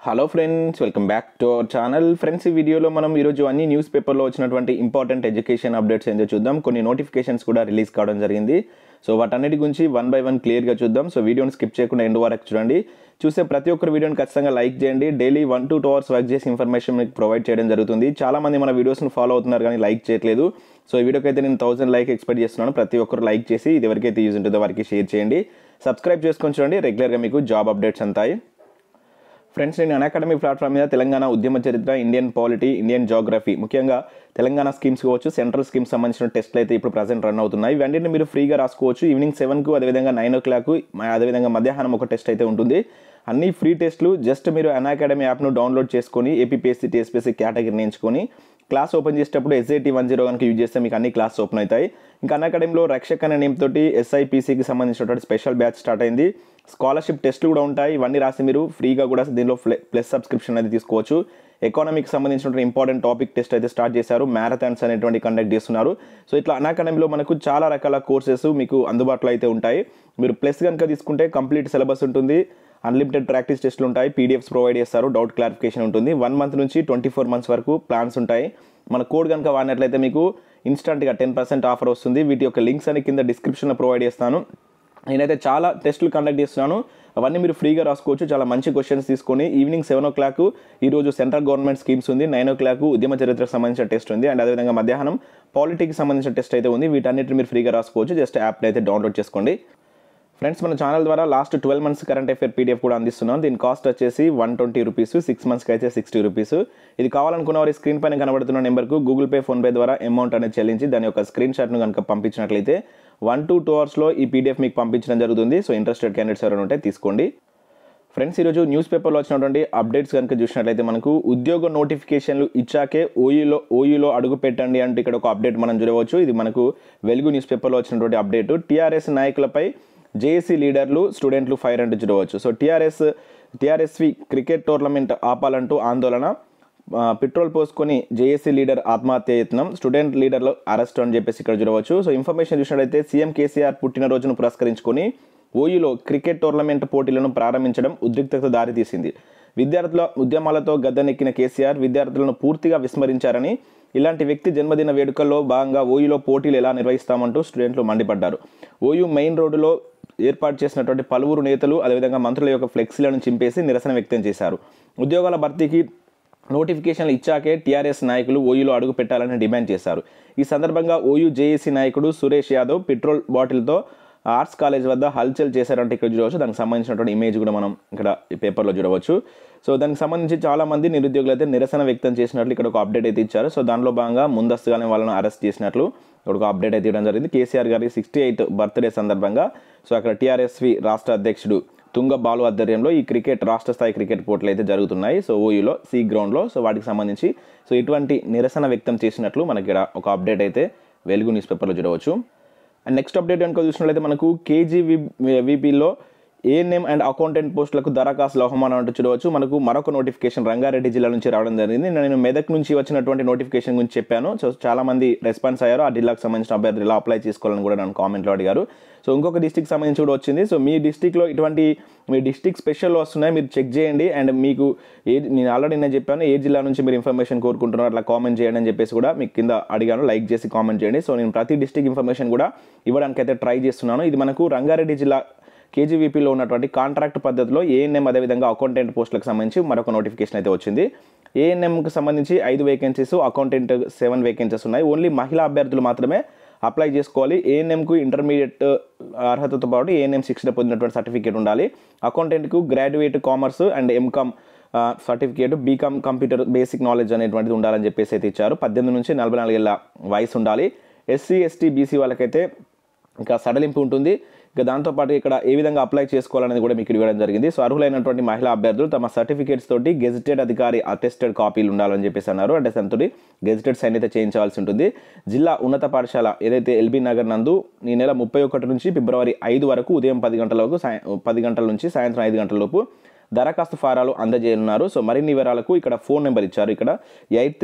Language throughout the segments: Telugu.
hello friends welcome back to our channel friends ఈ వీడియోలో మనం ఈరోజు అన్ని న్యూస్ పేపర్లో వచ్చినటువంటి ఇంపార్టెంట్ ఎడ్యుకేషన్ అప్డేట్స్ ఏంటో చూద్దాం కొన్ని నోటిఫికేషన్స్ కూడా రిలీజ్ కావడం జరిగింది సో వాటన్నిటి గురించి వన్ బై వన్ క్లియర్గా చూద్దాం సో వీడియోని స్కిప్ చేయకుండా ఎండ్ వరకు చూడండి చూసే ప్రతి ఒక్కరు వీడియోని ఖచ్చితంగా లైక్ చేయండి daily one to two hours work చేసి ఇన్ఫర్మేషన్ మీకు ప్రొవైడ్ చేయడం జరుగుతుంది చాలా మంది మన వీడియోస్ని ఫాలో అవుతున్నారు కానీ లైక్ చేయట్లేదు సో ఈ వీడియోకి అయితే నేను థౌసండ్ లైక్ ఎక్స్పెక్ట్ చేస్తున్నాను ప్రతి ఒక్కరు లైక్ చేసి ఇది ఎవరికైతే యూజ్ ఉంటుందో వారికి షేర్ చేయండి సబ్స్క్రైబ్ చేసుకొని చూడండి రెగ్యులర్గా మీకు జాబ్ అప్డేట్స్ అంతాయి ఫ్రెండ్స్ నేను అకాడమీ ప్లాట్ఫామ్ మీద తెలంగాణ ఉద్యమ చరిత్ర ఇండియన్ పాలిటీ ఇండియన్ జోగ్రఫీ ముఖ్యంగా తెలంగాణ స్కీమ్స్ కావచ్చు సెంట్రల్ స్కీమ్స్ సంబంధించిన టెస్ట్లు అయితే ఇప్పుడు ప్రజెంట్ రన్ అవుతున్నాయి ఇవన్నీ మీరు ఫ్రీగా రాసుకోవచ్చు ఈవినింగ్ సెవెన్కు అదేవిధంగా నైన్ ఓ క్లాక్ అదేవిధంగా మధ్యాహ్నం ఒక టెస్ట్ అయితే ఉంటుంది అన్ని ఫ్రీ టెస్ట్లు జస్ట్ మీరు అన్ అకాడమీ యాప్ను డౌన్లోడ్ చేసుకొని ఏపీపీఎస్సీ టీఎస్పీఎస్సీ కేటగిరీని ఎంచుకొని క్లాస్ ఓపెన్ చేసేటప్పుడు ఎస్ఐటీ వన్ జీరో కనుక యూజ్ చేస్తే మీకు అన్ని క్లాస్ ఓపెన్ అవుతాయి ఇంకా అన్ అకాడమీలో రక్షక్ అనే నేమ్ తోటి ఎస్ఐపీసీకి సంబంధించినటువంటి స్పెషల్ బ్యాచ్ స్టార్ట్ అయింది స్కాలర్షిప్ టెస్ట్లు కూడా ఉంటాయి ఇవన్నీ రాసి మీరు ఫ్రీగా కూడా దీనిలో ప్లస్ సబ్స్క్రిప్షన్ అనేది తీసుకోవచ్చు ఎకానమీకి సంబంధించినటువంటి ఇంపార్టెంట్ టాపిక్ టెస్ట్ అయితే స్టార్ట్ చేశారు మ్యారథాన్స్ అనేటువంటి కండక్ట్ చేస్తున్నారు సో ఇట్లా అన్ అకాడమీలో మనకు చాలా రకాల కోర్సెస్ మీకు అందుబాటులో అయితే ఉంటాయి మీరు ప్లస్ కనుక తీసుకుంటే కంప్లీట్ సిలబస్ ఉంటుంది అన్లిమిటెడ్ ప్రాక్టీస్ టెస్ట్లు ఉంటాయి పీడిఎఫ్స్ ప్రొవైడ్ చేస్తారు డౌట్ క్లారిఫికేషన్ ఉంటుంది వన్ మంత్ నుంచి ట్వంటీ ఫోర్ మంత్స్ వరకు ప్లాన్స్ ఉంటాయి మన కోడ్ కనుక వాడినట్లయితే మీకు ఇన్స్టంట్గా టెన్ పర్సెంట్ ఆఫర్ వస్తుంది వీటి యొక్క లింక్స్ అని కింద డిస్క్రిప్షన్లో ప్రొవైడ్ చేస్తాను నేనైతే చాలా టెస్టులు కండక్ట్ చేస్తున్నాను అవన్నీ మీరు ఫ్రీగా రాసుకోవచ్చు చాలా మంచి క్వశ్చన్స్ తీసుకొని ఈవినింగ్ సెవెన్ ఓ క్లాక్ ఈరోజు సెంట్రల్ గవర్నమెంట్ స్కీమ్స్ ఉంది నైన్ ఓ క్లాక్ ఉద్యమ చరిత్రకు సంబంధించిన టెస్ట్ ఉంది అండ్ అదేవిధంగా మధ్యాహ్నం పాలిటిక్కి సంబంధించిన టెస్ట్ అయితే ఉంది వీటన్నిటిని మీరు ఫ్రీగా రాసుకోవచ్చు జస్ట్ యాప్ని అయితే డౌన్లోడ్ చేసుకోండి ఫ్రెండ్స్ మన ఛానల్ ద్వారా last twelve months current affair PDF కూడా అందిస్తున్నాం దీని కాస్ట్ వచ్చేసి వన్ ట్వంటీ రూపీస్ సిక్స్ మంత్స్కి అయితే సిక్స్టీ రూపీస్ ఇది కావాలనుకున్న వారి స్క్రీన్ పైన కనబడుతున్న నెంబర్కు గూగుల్ పే ఫోన్పే ద్వారా అమౌంట్ అనేది చెల్లించి దాని యొక్క స్క్రీన్ షాట్ను కనుక పంపించినట్లయితే వన్ టు టూ అవర్స్లో ఈ పీడిఎఫ్ మీకు పంపించడం జరుగుతుంది సో ఇంట్రెస్టెడ్ క్యాండిడేట్స్ ఎవరైనా ఉంటే తీసుకోండి ఫ్రెండ్స్ ఈరోజు న్యూస్ పేపర్లో వచ్చినటువంటి అప్డేట్స్ కనుక చూసినట్లయితే మనకు ఉద్యోగ నోటిఫికేషన్లు ఇచ్చాకే ఓయూలో ఓయూలో అడుగు పెట్టండి అంటే ఇక్కడ ఒక అప్డేట్ మనం చూడవచ్చు ఇది మనకు వెలుగు న్యూస్ పేపర్లో వచ్చినటువంటి అప్డేట్ టీఆర్ఎస్ నాయకులపై జేఏసీ లీడర్లు స్టూడెంట్లు ఫైర్ అంటూ చూడవచ్చు so TRS TRSV cricket tournament ఆపాలంటూ ఆందోళన పెట్రోల్ పోసుకొని జేఏసీ లీడర్ ఆత్మహత్య యత్నం స్టూడెంట్ లీడర్లు అరెస్ట్ అని చెప్పేసి ఇక్కడ చూడవచ్చు సో ఇన్ఫర్మేషన్ చూసినట్లయితే సీఎం కేసీఆర్ పుట్టినరోజును పురస్కరించుకొని ఓయూలో క్రికెట్ టోర్నమెంట్ పోటీలను ప్రారంభించడం ఉద్రిక్తత దారితీసింది విద్యార్థుల ఉద్యమాలతో గద్దెనెక్కిన కేసీఆర్ విద్యార్థులను పూర్తిగా విస్మరించారని ఇలాంటి వ్యక్తి జన్మదిన వేడుకల్లో భాగంగా ఓయూలో పోటీలు ఎలా నిర్వహిస్తామంటూ స్టూడెంట్లు మండిపడ్డారు ఓయూ మెయిన్ రోడ్డులో ఏర్పాటు చేసినటువంటి పలువురు నేతలు అదేవిధంగా మంత్రుల యొక్క ఫ్లెక్సీలను చింపేసి నిరసన వ్యక్తం చేశారు ఉద్యోగాల భర్తీకి నోటిఫికేషన్లు ఇచ్చాకే టీఆర్ఎస్ నాయకులు ఓయూలో అడుగు పెట్టాలని డిమాండ్ చేశారు ఈ సందర్భంగా ఓయూ జేఏసీ నాయకుడు సురేష్ యాదవ్ పెట్రోల్ బాటిల్తో ఆర్ట్స్ కాలేజ్ వద్ద హల్చల్ చేశారంటే ఇక్కడ చూడవచ్చు దానికి సంబంధించినటువంటి ఇమేజ్ కూడా మనం ఇక్కడ ఈ పేపర్లో చూడవచ్చు సో దానికి సంబంధించి చాలా మంది నిరుద్యోగులు అయితే నిరసన వ్యక్తం చేసినట్లు ఇక్కడ ఒక అప్డేట్ అయితే ఇచ్చారు సో దానిలో భాగంగా ముందస్తుగానే వాళ్ళని అరెస్ట్ చేసినట్లు ఇక్కడ ఒక అప్డేట్ అయితే ఇవ్వడం జరిగింది కేసీఆర్ గారి సిక్స్టీ ఎయిత్ బర్త్డే సందర్భంగా సో అక్కడ టీఆర్ఎస్వి రాష్ట్ర అధ్యక్షుడు తుంగ బాలు ఆధ్వర్యంలో ఈ క్రికెట్ రాష్ట్ర స్థాయి క్రికెట్ పోటీలు అయితే జరుగుతున్నాయి సో ఓయూలో సి గ్రౌండ్లో సో వాటికి సంబంధించి సో ఇటువంటి నిరసన వ్యక్తం చేసినట్లు మనకి ఇక్కడ ఒక అప్డేట్ అయితే వెలుగు న్యూస్ పేపర్లో చూడవచ్చు అండ్ నెక్స్ట్ అప్డేట్ కనుక చూసినట్లయితే మనకు కేజీ విపిలో ఏఎన్ఎం అండ్ అకౌంటెంట్ పోస్టులకు దరఖాస్తులు అవమానం అంటూ చూడవచ్చు మనకు మరొక నోటిఫికేషన్ రంగారెడ్డి జిల్లా నుంచి రావడం జరిగింది నేను మెదక్ నుంచి వచ్చినటువంటి నోటిఫికేషన్ గురించి చెప్పాను సో చాలా మంది రెస్పాన్స్ అయ్యారు ఆ జిల్లాకు సంబంధించిన అభ్యర్థులు ఎలా అప్లై చేసుకోవాలని కూడా నన్ను కామెంట్లో అడిగారు సో ఇంకొక డిస్టిక్ సంబంధించి కూడా వచ్చింది సో మీ డిస్టిక్లో ఇటువంటి మీ డిస్టిక్ స్పెషల్ వస్తున్నాయి మీరు చెక్ చేయండి అండ్ మీకు ఏ నేను ఆల్రెడీ నేను చెప్పాను ఏ జిల్లా నుంచి మీరు ఇన్ఫర్మేషన్ కోరుకుంటున్నారో అట్లా కామెంట్ చేయండి అని చెప్పేసి కూడా మీకు కింద అడిగాను లైక్ చేసి కామెంట్ చేయండి సో నేను ప్రతి డిస్టిక్ ఇన్ఫర్మేషన్ కూడా ఇవ్వడానికైతే ట్రై చేస్తున్నాను ఇది మనకు రంగారెడ్డి జిల్లా కేజీవీపీలో ఉన్నటువంటి కాంట్రాక్ట్ పద్ధతిలో ఏఎన్ఎం అదేవిధంగా అకౌంటెంట్ పోస్టులకు సంబంధించి మరొక నోటిఫికేషన్ అయితే వచ్చింది ఏఎన్ఎంకి సంబంధించి ఐదు వేకెన్సీస్ అకౌంటెంట్ సెవెన్ వేకెన్సీస్ ఉన్నాయి ఓన్లీ మహిళా అభ్యర్థులు మాత్రమే అప్లై చేసుకోవాలి ఏఎన్ఎంకు ఇంటర్మీడియట్ అర్హతతో పాటు ఏఎన్ఎం శిక్షణ పొందినటువంటి సర్టిఫికేట్ ఉండాలి అకౌంటెంట్కు graduate commerce and MCom certificate BCom computer basic knowledge అనేటువంటిది ఉండాలని చెప్పేసి అయితే ఇచ్చారు పద్దెనిమిది నుంచి నలభై నాలుగేళ్ల వయసు ఉండాలి ఎస్సీ ఎస్టీ బీసీ వాళ్ళకైతే ఇంకా సడలింపు ఉంటుంది ఇక దాంతోపాటు ఇక్కడ ఏ విధంగా అప్లై చేసుకోవాలనేది కూడా మీకు ఇవ్వడం జరిగింది సో అర్హులైనటువంటి మహిళా అభ్యర్థులు తమ సర్టిఫికేట్స్ తోటి గెజిటెడ్ అధికారి అటెస్టెడ్ కాపీలు ఉండాలని చెప్పేసి అన్నారు అంటే సంతోటి గెజిటెడ్ సైన్ అయితే చేయించవలసి ఉంటుంది జిల్లా ఉన్నత పాఠశాల ఏదైతే ఎల్బీ నగర్ నందు ఈ నెల ముప్పై ఒకటి నుంచి ఫిబ్రవరి ఐదు వరకు ఉదయం పది గంటల వరకు పది గంటల నుంచి సాయంత్రం ఐదు గంటల లోపు దరఖాస్తు ఫారాలు అందజేయనున్నారు సో మరిన్ని వివరాలకు ఇక్కడ ఫోన్ నెంబర్ ఇచ్చారు ఇక్కడ eight three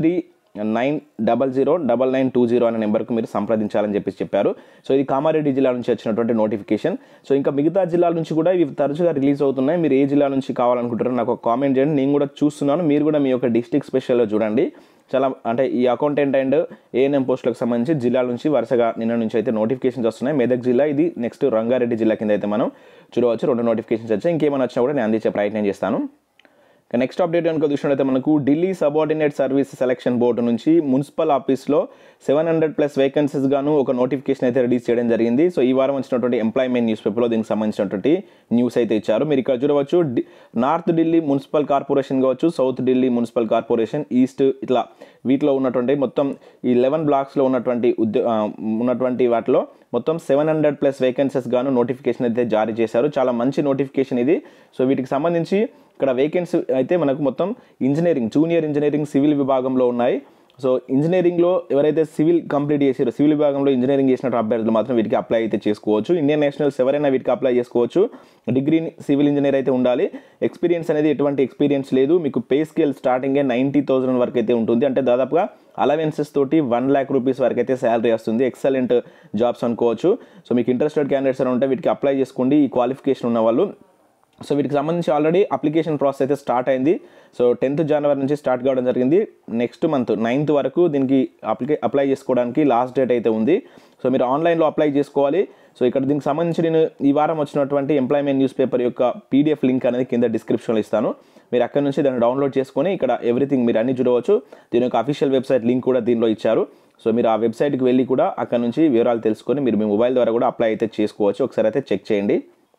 nine double zero double nine two zero అనే నెంబర్కు మీరు సంప్రదించాలని చెప్పేసి చెప్పారు సో ఇది కామారెడ్డి జిల్లా నుంచి వచ్చినటువంటి నోటిఫికేషన్ సో ఇంకా మిగతా జిల్లాల నుంచి కూడా ఇవి తరచుగా రిలీజ్ అవుతున్నాయి మీరు ఏ జిల్లా నుంచి కావాలనుకుంటారో నాకు ఒక కామెంట్ చేయండి నేను కూడా చూస్తున్నాను మీరు కూడా మీ యొక్క డిస్ట్రిక్ట్ స్పెషల్లో చూడండి చాలా అంటే ఈ అకౌంటెంట్ అండ్ ఏఎన్ఎం పోస్టులకు సంబంధించి జిల్లాల నుంచి వరుసగా నిన్న నుంచి అయితే నోటిఫికేషన్స్ వస్తున్నాయి మెదక్ జిల్లా ఇది నెక్స్ట్ రంగారెడ్డి జిల్లా కింద అయితే మనం చూడవచ్చు రెండు నోటిఫికేషన్స్ వచ్చాయి ఇంకేమైనా వచ్చినా కూడా నేను అందించే ప్రయత్నం చేస్తాను ఇక నెక్స్ట్ అప్డేట్ కనుక చూసినట్లయితే మనకు Delhi subordinate service selection board నుంచి మున్సిపల్ ఆఫీస్లో సెవెన్ హండ్రెడ్ ప్లస్ వేకెన్సీస్ గాను ఒక నోటిఫికేషన్ అయితే రిలీజ్ చేయడం జరిగింది సో ఈ వారం వచ్చినటువంటి ఎంప్లాయ్మెంట్ న్యూస్ పేపర్లో దీనికి సంబంధించినటువంటి న్యూస్ అయితే ఇచ్చారు మీరు ఇక్కడ చూడవచ్చు డి- నార్త్ ఢిల్లీ మున్సిపల్ కార్పొరేషన్ కావచ్చు south Delhi municipal corporation east ఇట్లా వీటిలో ఉన్నటువంటి మొత్తం ఈ లెవెన్ బ్లాక్స్లో ఉన్నటువంటి ఉద్యో ఆ, ఉన్నటువంటి వాటిలో మొత్తం సెవెన్ హండ్రెడ్ ప్లస్ వేకెన్సీస్ గాను నోటిఫికేషన్ అయితే జారీ చేశారు చాలా మంచి నోటిఫికేషన్ ఇది సో వీటికి సంబంధించి ఇక్కడ వేకెన్సీ అయితే మనకు మొత్తం ఇంజనీరింగ్ జూనియర్ ఇంజనీరింగ్ సివిల్ విభాగంలో ఉన్నాయి సో ఇంజనీరింగ్లో ఎవరైతే సివిల్ కంప్లీట్ చేసారో సివిల్ విభాగంలో ఇంజనీరింగ్ చేసినట్టు అభ్యర్థులు మాత్రం వీటికి అప్లై అయితే చేసుకోవచ్చు ఇండియన్ నేషనల్స్ ఎవరైనా వీటికి అప్లై చేసుకోవచ్చు డిగ్రీ సివిల్ ఇంజనీర్ అయితే ఉండాలి ఎక్స్పీరియన్స్ అనేది ఎటువంటి ఎక్స్పీరియన్స్ లేదు మీకు పే స్కేల్ స్టార్టింగే నైంటీ థౌసండ్ వరకు అయితే ఉంటుంది అంటే దాదాపుగా అలవెన్సెస్ తోటి వన్ ల్యాక్ రూపీస్ వరకు అయితే శాలరీ వస్తుంది ఎక్సలెంట్ జాబ్స్ అనుకోవచ్చు సో మీకు ఇంట్రెస్టెడ్ క్యాండిడేట్స్ అని ఉంటే వీటికి అప్లై చేసుకోండి ఈ క్వాలిఫికేషన్ ఉన్న వాళ్ళు సో వీటికి సంబంధించి ఆల్రెడీ అప్లికేషన్ ప్రాసెస్ అయితే స్టార్ట్ అయింది సో టెన్త్ జనవరి నుంచి స్టార్ట్ కావడం జరిగింది నెక్స్ట్ మంత్ నైన్త్ వరకు దీనికి అప్లికే అప్లై చేసుకోవడానికి లాస్ట్ డేట్ అయితే ఉంది సో మీరు ఆన్లైన్లో అప్లై చేసుకోవాలి సో ఇక్కడ దీనికి సంబంధించి నేను ఈ వారం వచ్చినటువంటి ఎంప్లాయ్మెంట్ న్యూస్ పేపర్ యొక్క పీడిఎఫ్ లింక్ అనేది కింద డిస్క్రిప్షన్లో ఇస్తాను మీరు అక్కడ నుంచి దాన్ని డౌన్లోడ్ చేసుకొని ఇక్కడ ఎవ్రీథింగ్ మీరు అన్ని చూడవచ్చు దీని యొక్క అఫీషియల్ వెబ్సైట్ లింక్ కూడా దీనిలో ఇచ్చారు సో మీరు ఆ వెబ్సైట్కి వెళ్ళి కూడా అక్కడ నుంచి వివరాలు తెలుసుకొని మీరు మీ మొబైల్ ద్వారా కూడా అప్లై అయితే చేసుకోవచ్చు ఒకసారి అయితే చెక్ చేయండి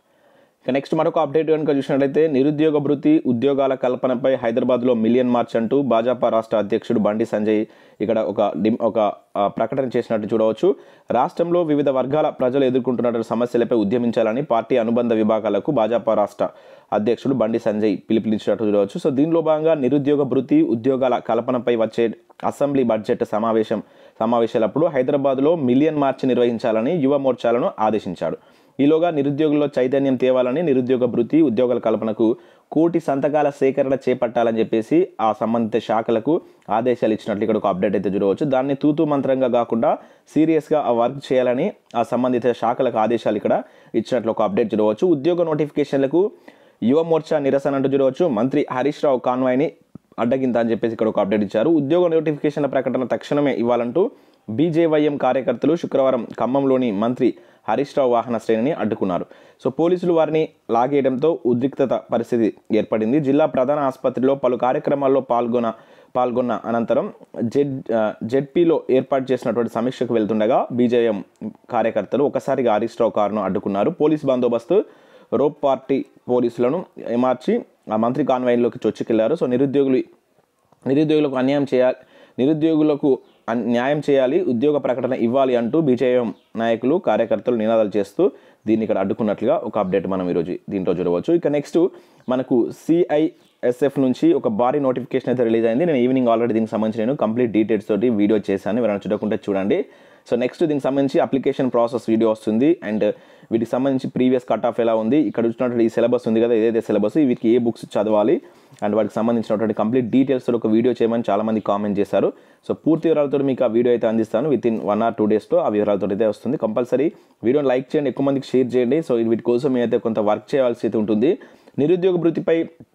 ఇక నెక్స్ట్ మరొక అప్డేట్ కనుక చూసినట్లయితే నిరుద్యోగ భృతి ఉద్యోగాల కల్పనపై హైదరాబాద్లో మిలియన్ మార్చ్ అంటూ భాజపా రాష్ట్ర అధ్యక్షుడు బండి సంజయ్ ఇక్కడ ఒక డిమ్ ఒక ఆ, ప్రకటన చేసినట్టు చూడవచ్చు రాష్ట్రంలో వివిధ వర్గాల ప్రజలు ఎదుర్కొంటున్న సమస్యలపై ఉద్యమించాలని పార్టీ అనుబంధ విభాగాలకు భాజపా రాష్ట్ర అధ్యక్షుడు బండి సంజయ్ పిలుపునిచ్చినట్టు చూడవచ్చు సో దీనిలో భాగంగా నిరుద్యోగ భృతి ఉద్యోగాల కల్పనపై వచ్చే అసెంబ్లీ బడ్జెట్ సమావేశం సమావేశాలప్పుడు హైదరాబాద్లో మిలియన్ మార్చ్ నిర్వహించాలని యువ మోర్చాలను ఆదేశించాడు ఈలోగా నిరుద్యోగుల్లో చైతన్యం తేవాలని నిరుద్యోగ భృతి ఉద్యోగాల కల్పనకు కోటి సంతకాల సేకరణ చేపట్టాలని చెప్పేసి ఆ సంబంధిత శాఖలకు ఆదేశాలు ఇచ్చినట్లు ఇక్కడ ఒక అప్డేట్ అయితే చూడవచ్చు దాన్ని తూతూ మంత్రంగా కాకుండా సీరియస్గా ఆ వర్క్ చేయాలని ఆ సంబంధిత శాఖలకు ఆదేశాలు ఇక్కడ ఇచ్చినట్లు ఒక అప్డేట్ చూడవచ్చు ఉద్యోగ నోటిఫికేషన్లకు యువ మోర్చా నిరసన అంటూ చూడవచ్చు మంత్రి హరీష్ రావు కాన్వాయ్ని అడ్డగింత అని చెప్పేసి ఇక్కడ ఒక అప్డేట్ ఇచ్చారు ఉద్యోగ నోటిఫికేషన్ల ప్రకటన తక్షణమే ఇవ్వాలంటూ బీజేవైఎం కార్యకర్తలు శుక్రవారం ఖమ్మంలోని మంత్రి హరీష్ రావు వాహన శ్రేణిని అడ్డుకున్నారు సో పోలీసులు వారిని లాగేయడంతో ఉద్రిక్తత పరిస్థితి ఏర్పడింది జిల్లా ప్రధాన ఆసుపత్రిలో పలు కార్యక్రమాల్లో పాల్గొన పాల్గొన్న అనంతరం జెడ్ ఆ, జెడ్పీలో ఏర్పాటు చేసినటువంటి సమీక్షకు వెళ్తుండగా బీజేఎం కార్యకర్తలు ఒకసారిగా హరీష్ రావు కారును అడ్డుకున్నారు పోలీస్ బందోబస్తు రోప్ పార్టీ పోలీసులను మార్చి ఆ మంత్రి కాన్వాయిలోకి చొచ్చుకెళ్లారు సో నిరుద్యోగులు నిరుద్యోగులకు అన్యాయం చేయాలి నిరుద్యోగులకు అన్- న్యాయం చేయాలి ఉద్యోగ ప్రకటన ఇవ్వాలి అంటూ బీజేఎం నాయకులు కార్యకర్తలు నినాదాలు చేస్తూ దీన్ని ఇక్కడ అడ్డుకున్నట్లుగా ఒక అప్డేట్ మనం ఈరోజు దీంట్లో చూడవచ్చు ఇక నెక్స్ట్ మనకు సిఐఎస్ఎఫ్ నుంచి ఒక భారీ నోటిఫికేషన్ అయితే రిలీజ్ అయింది నేను ఈవినింగ్ ఆల్రెడీ దీనికి సంబంధించి నేను కంప్లీట్ డీటెయిల్స్ తోటి వీడియో చేశాను ఎవరైనా చూడకుంటే చూడండి సో నెక్స్ట్ దీనికి సంబంధించి అప్లికేషన్ ప్రాసెస్ వీడియో వస్తుంది అండ్ వీటికి సంబంధించి ప్రీవియస్ కట్ ఆఫ్ ఎలా ఉంది ఇక్కడ చూసినటువంటి ఈ సిలబస్ ఉంది కదా ఏదైతే సిలబస్ వీటికి ఏ బుక్స్ చదవాలి అండ్ వాటికి సంబంధించినటువంటి కంప్లీట్ డీటెయిల్స్ ఒక వీడియో చేయమని చాలామంది కామెంట్ చేశారు సో పూర్తి వివరాలతో మీకు ఆ వీడియో అయితే అందిస్తాను within one or two డేస్లో ఆ వివరాలతో అయితే వస్తుంది కంపల్సరీ వీడియోని లైక్ చేయండి ఎక్కువ మందికి షేర్ చేయండి సో వీటి కోసం అయితే కొంత వర్క్ చేయాల్సి అయితే ఉంటుంది నిరుద్యోగ భృతిపై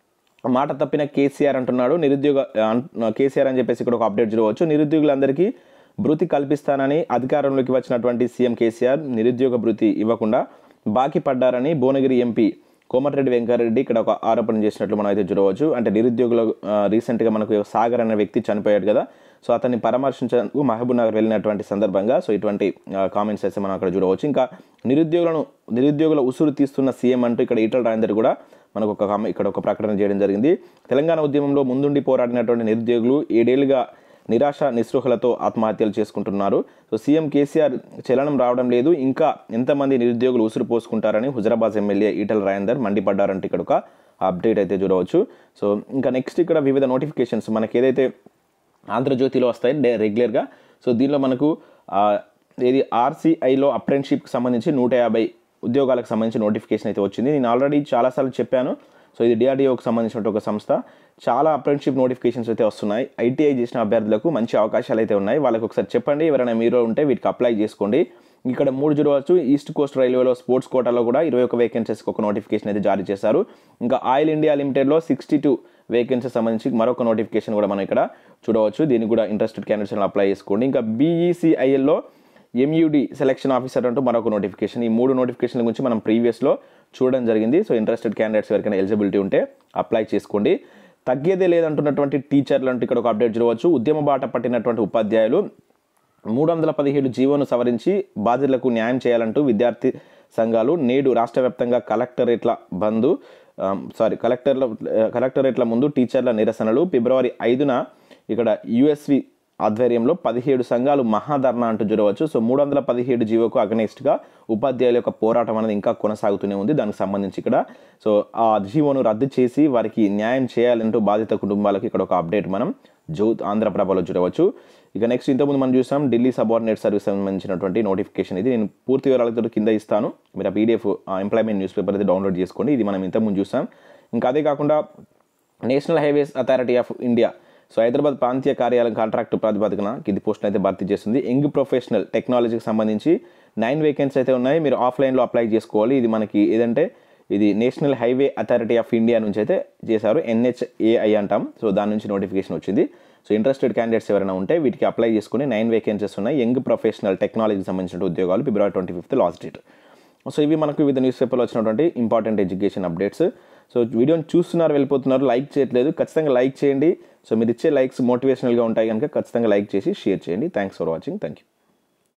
మాట తప్పిన కేసీఆర్ అంటున్నాడు నిరుద్యోగ అన్- కేసీఆర్ అని చెప్పేసి ఇక్కడ ఒక అప్డేట్ చూడవచ్చు నిరుద్యోగులందరికీ భృతి కల్పిస్తానని అధికారంలోకి వచ్చినటువంటి సీఎం కేసీఆర్ నిరుద్యోగ భృతి ఇవ్వకుండా బాకీ పడ్డారని భువనగిరి ఎంపీ కోమటిరెడ్డి వెంకారెడ్డి ఇక్కడ ఒక ఆరోపణ చేసినట్లు మనం అయితే చూడవచ్చు అంటే నిరుద్యోగుల ఆ, రీసెంట్గా మనకు సాగర్ అనే వ్యక్తి చనిపోయాడు కదా సో అతన్ని పరామర్శించేందుకు మహబూబ్ నగర్ వెళ్ళినటువంటి సందర్భంగా సో ఇటువంటి కామెంట్స్ అయితే మనం అక్కడ చూడవచ్చు ఇంకా నిరుద్యోగులను నిరుద్యోగుల ఉసురు తీస్తున్న సీఎం అంటూ ఇక్కడ ఈటల రాజేందర్ కూడా మనకు ఒక కామె- ఇక్కడ ఒక ప్రకటన చేయడం జరిగింది తెలంగాణ ఉద్యమంలో ముందుండి పోరాడినటువంటి నిరుద్యోగులు ఏడేళ్లుగా నిరాశ నిస్పృహలతో ఆత్మహత్యలు చేసుకుంటున్నారు సో సీఎం కేసీఆర్ చలనం రావడం లేదు ఇంకా ఎంతమంది నిరుద్యోగులు ఉసురు పోసుకుంటారని హుజరాబాద్ ఎమ్మెల్యే ఈటల రాజేందర్ మండిపడ్డారంటే ఇక్కడ ఒక అప్డేట్ అయితే చూడవచ్చు సో ఇంకా నెక్స్ట్ ఇక్కడ వివిధ నోటిఫికేషన్స్ మనకి ఏదైతే ఆంధ్రజ్యోతిలో వస్తాయి డే రెగ్యులర్గా సో దీనిలో మనకు ఆ, ఏది ఆర్సీఐలో అప్రెంటిషిప్కి సంబంధించి నూట యాభై ఉద్యోగాలకు సంబంధించి నోటిఫికేషన్ అయితే వచ్చింది నేను ఆల్రెడీ చాలాసార్లు చెప్పాను సో ఇది డిఆర్డిఓకి సంబంధించిన ఒక సంస్థ చాలా అప్రెంటిషిప్ నోటిఫికేషన్స్ అయితే వస్తున్నాయి ఐటీఐ చేసిన అభ్యర్థులకు మంచి అవకాశాలు అయితే ఉన్నాయి వాళ్ళకి ఒకసారి చెప్పండి ఎవరైనా మీరు ఉంటే వీటికి అప్లై చేసుకోండి ఇక్కడ మూడు చూడవచ్చు ఈస్ట్ కోస్ట్ రైల్వేలో స్పోర్ట్స్ కోటాలో కూడా ఇరవై ఒక వేకెన్సీస్కి ఒక నోటిఫికేషన్ అయితే జారీ చేశారు ఇంకా ఆయిల్ ఇండియా లిమిటెడ్లో సిక్స్టీ టూ వేకెన్సీస్ సంబంధించి మరొక నోటిఫికేషన్ కూడా మనం ఇక్కడ చూడవచ్చు దీనికి కూడా ఇంట్రెస్టెడ్ క్యాండిడేట్స్ అప్లై చేసుకోండి ఇంకా బీఈసీఐఎల్లో ఎంయూడి సెలక్షన్ ఆఫీసర్ అంటూ మరొక నోటిఫికేషన్ ఈ మూడు నోటిఫికేషన్ల గురించి మనం ప్రీవియస్లో చూడడం జరిగింది సో ఇంట్రెస్టెడ్ క్యాండిడేట్స్ ఎవరికైనా ఎలిజిబిలిటీ ఉంటే అప్లై చేసుకోండి తగ్గేదే లేదంటున్నటువంటి టీచర్లు అంటూ ఇక్కడ ఒక అప్డేట్ చూడవచ్చు ఉద్యమ బాట పట్టినటువంటి ఉపాధ్యాయులు మూడు వందల పదిహేడు జీవోను సవరించి బాధితులకు న్యాయం చేయాలంటూ విద్యార్థి సంఘాలు నేడు రాష్ట్ర వ్యాప్తంగా కలెక్టరేట్ల బంద్ సారీ కలెక్టర్ల కలెక్టరేట్ల ముందు టీచర్ల నిరసనలు ఫిబ్రవరి ఐదున ఇక్కడ యుఎస్వి ఆధ్వర్యంలో పదిహేడు సంఘాలు మహాధర్నా అంటూ చూడవచ్చు సో మూడు వందల పదిహేడు జీవోకు అగనెస్ట్గా ఉపాధ్యాయుల యొక్క పోరాటం అనేది ఇంకా కొనసాగుతూనే ఉంది దానికి సంబంధించి ఇక్కడ సో ఆ జీవోను రద్దు చేసి వారికి న్యాయం చేయాలంటూ బాధిత కుటుంబాలకు ఇక్కడ ఒక అప్డేట్ మనం జో ఆంధ్రప్రభలో చూడవచ్చు ఇక నెక్స్ట్ ఇంతకుముందు మనం చూసాం ఢిల్లీ సబార్డినేట్ సర్వీస్ సంబంధించినటువంటి నోటిఫికేషన్ ఇది నేను పూర్తి వివరాలతో కింద ఇస్తాను మీరు ఆ పీడిఎఫ్ ఎంప్లాయ్మెంట్ న్యూస్ పేపర్ అయితే డౌన్లోడ్ చేసుకోండి ఇది మనం ఇంతకుముందు చూసాం ఇంకా అదే కాకుండా national highways authority of India so Hyderabad ప్రాంతీయ కార్యాలయం కాంట్రాక్ట్ ప్రాతిపదికన కింది పోస్టులు అయితే భర్తీ చేస్తుంది యంగ్ ప్రొఫెషనల్ టెక్నాలజీకి సంబంధించి నైన్ వేకెన్సీ అయితే ఉన్నాయి మీరు ఆఫ్లైన్లో అప్లై చేసుకోవాలి ఇది మనకి ఏదంటే ఇది national highway authority of India నుంచి అయితే చేశారు ఎన్హెచ్ఏఐ అంటాం సో దాని నుంచి నోటిఫికేషన్ వచ్చింది సో ఇంట్రెస్టెడ్ క్యాండిడేట్స్ ఎవరైనా ఉంటే వీటికి అప్లై చేసుకుని నైన్ వేకెన్సీస్ ఉన్నాయి యంగ్ ప్రొఫెషనల్ టెక్నాలజీకి సంబంధించిన ఉద్యోగాలు ఫిబ్రవరి twenty fifth last date so ఇవి మనకు వివిధ న్యూస్ పేపర్లో వచ్చినటువంటి ఇంపార్టెంట్ ఎడ్యుకేషన్ అప్డేట్స్ సో వీడియోని చూస్తున్నారు వెళ్ళిపోతున్నారు లైక్ చేయట్లేదు ఖచ్చితంగా లైక్ చేయండి సో మీరు ఇచ్చే లైక్స్ మోటివేషనల్గా ఉంటాయి కనుక ఖచ్చితంగా లైక్ చేసి షేర్ చేయండి thanks for watching thank you